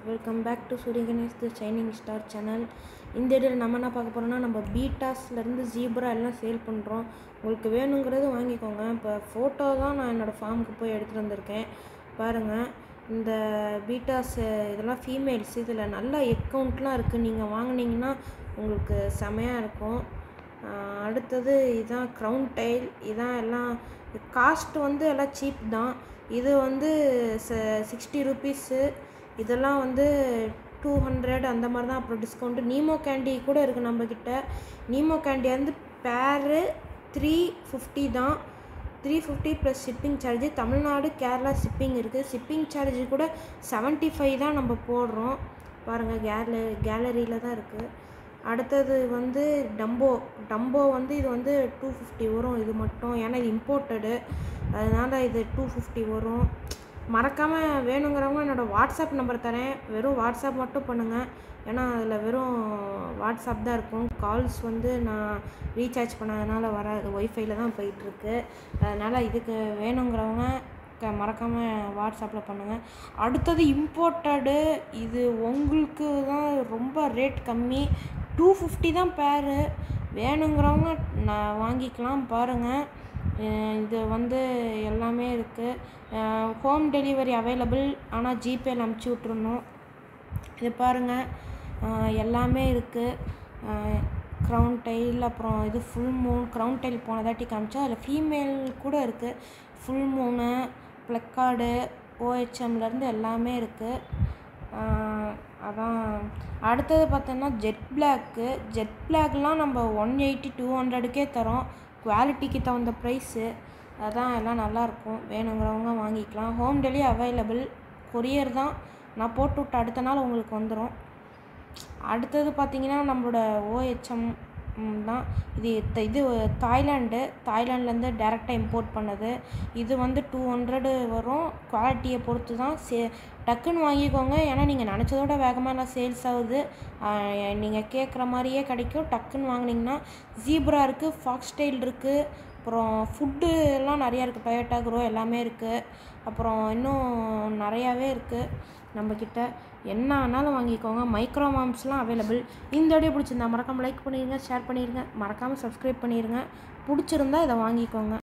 welcome back to Surya Ganesh the shining star channel இந்த இடையில் நம்ம என்ன பார்க்க போகிறோம்னா நம்ம பீட்டாஸ்லேருந்து ஜீப்ரா எல்லாம் சேல் பண்ணுறோம் உங்களுக்கு வேணுங்கிறது வாங்கிக்கோங்க இப்போ ஃபோட்டோ தான் நான் என்னோடய ஃபார்முக்கு போய் எடுத்துகிட்டு வந்திருக்கேன் பாருங்கள் இந்த பீட்டாஸ் இதெல்லாம் ஃபீமேல்ஸ் இதில் நல்ல அக்கௌண்ட்லாம் இருக்குது நீங்கள் வாங்குனீங்கன்னா உங்களுக்கு செமையாக இருக்கும் ஆஹ் அடுத்தது இதான் க்ரௌன் டைல் இதான் எல்லாம் காஸ்ட் வந்து எல்லாம் சீப் தான் இது வந்து சிக்ஸ்டி ருபீஸு இதெல்லாம் வந்து டூ ஹண்ட்ரட் அந்த மாதிரி தான் அப்புறம் டிஸ்கவுண்ட்டு நீமோ கேண்டி கூட இருக்குது நம்மக்கிட்ட நீமோ கேண்டி வந்து பேரு த்ரீ ஃபிஃப்டி தான் three fifty plus shipping charge Tamil Nadu Kerala shipping இருக்குது ஷிப்பிங் சார்ஜ் கூட செவன்ட்டி ஃபைவ் தான் நம்ம போடுறோம் பாருங்கள் கேல கேலரியில் தான் இருக்குது அடுத்தது வந்து டம்போ டம்போ வந்து இது வந்து டூ ஃபிஃப்டி வரும் இது மட்டும் ஏன்னா இது இம்போர்ட்டடு அதனால் இது டூ ஃபிஃப்டி வரும் மறக்காமல் வேணுங்கிறவங்க என்னோடய வாட்ஸ்அப் நம்பர் தரேன் வெறும் வாட்ஸ்அப் மட்டும் பண்ணுங்கள் ஏன்னா அதில் வெறும் வாட்ஸ்அப் தான் இருக்கும் கால்ஸ் வந்து நான் ரீசார்ஜ் பண்ணாதனால வராது ஒய்ஃபைல தான் போயிட்டுருக்கு அதனால் இதுக்கு வேணுங்கிறவங்க க மறக்காமல் வாட்ஸ்அப்பில் பண்ணுங்கள் அடுத்தது இம்போர்ட்டடு இது உங்களுக்கு தான் ரொம்ப ரேட் கம்மி டூ ஃபிஃப்டி தான் பேரு வேணுங்கிறவங்க நான் வாங்கிக்கலாம் பாருங்கள் இது வந்து எல்லாமே இருக்குது ஹோம் டெலிவரி அவைலபிள் ஆனால் ஜிபேல அமுச்சு விட்ருணும் இது பாருங்கள் எல்லாமே இருக்குது க்ரௌன் டைல் அப்புறம் இது ஃபுல் மூன் க்ரௌன் டைல் போனதாட்டி காமிச்சோம் அதில் ஃபீமேல் கூட இருக்குது ஃபுல் மூனு ப்ளக்கார்டு ஓஹெச்எம்லேருந்து எல்லாமே இருக்குது அதான் அடுத்தது பார்த்தோன்னா ஜெட் பிளாக்கு ஜெட் பிளாக்லாம் நம்ம ஒன் எயிட்டி டூ ஹண்ட்ரடுக்கே தரோம் குவாலிட்டிக்கு தகுந்த ப்ரைஸு அதான் எல்லாம் நல்லாயிருக்கும் வேணுங்கிறவங்க வாங்கிக்கலாம் ஹோம் டெலிவரி அவைலபிள் கொரியர் தான் நான் போட்டு விட்ட அடுத்த நாள் உங்களுக்கு வந்துடும் அடுத்தது பார்த்தீங்கன்னா நம்மளோட ஓஹெச்எம் தான் இது த- இது தாய்லாண்டு தாய்லாண்ட்லேருந்து டேரெக்டாக இம்போர்ட் பண்ணது இது வந்து டூ ஹண்ட்ரடு வரும் குவாலிட்டியை பொறுத்து தான் சே டக்குன்னு வாங்கிக்கோங்க ஏன்னா நீங்கள் நினச்சதோட வேகமாக எல்லாம் சேல்ஸ் ஆகுது நீங்கள் கேட்குற மாதிரியே கிடைக்கும் டக்குன்னு வாங்குனீங்கன்னா ஜீப்ரா இருக்குது ஃபாக்ஸ் ஸ்டைல் இருக்குது அப்புறம் ஃபுட்டு எல்லாம் நிறையா இருக்குது டொயோட்டா குரோ எல்லாமே இருக்குது அப்புறம் இன்னும் நிறையாவே இருக்குது நம்மக்கிட்ட என்ன ஆனாலும் வாங்கிக்கோங்க மைக்ரோ மாம்ஸ்லாம் அவைலபிள் இந்த வீடியோ பிடிச்சிருந்தா மறக்காமல் லைக் பண்ணிடுங்க ஷேர் பண்ணிடுங்க மறக்காமல் சப்ஸ்கிரைப் பண்ணிடுங்க பிடிச்சிருந்தா இதை வாங்கிக்கோங்க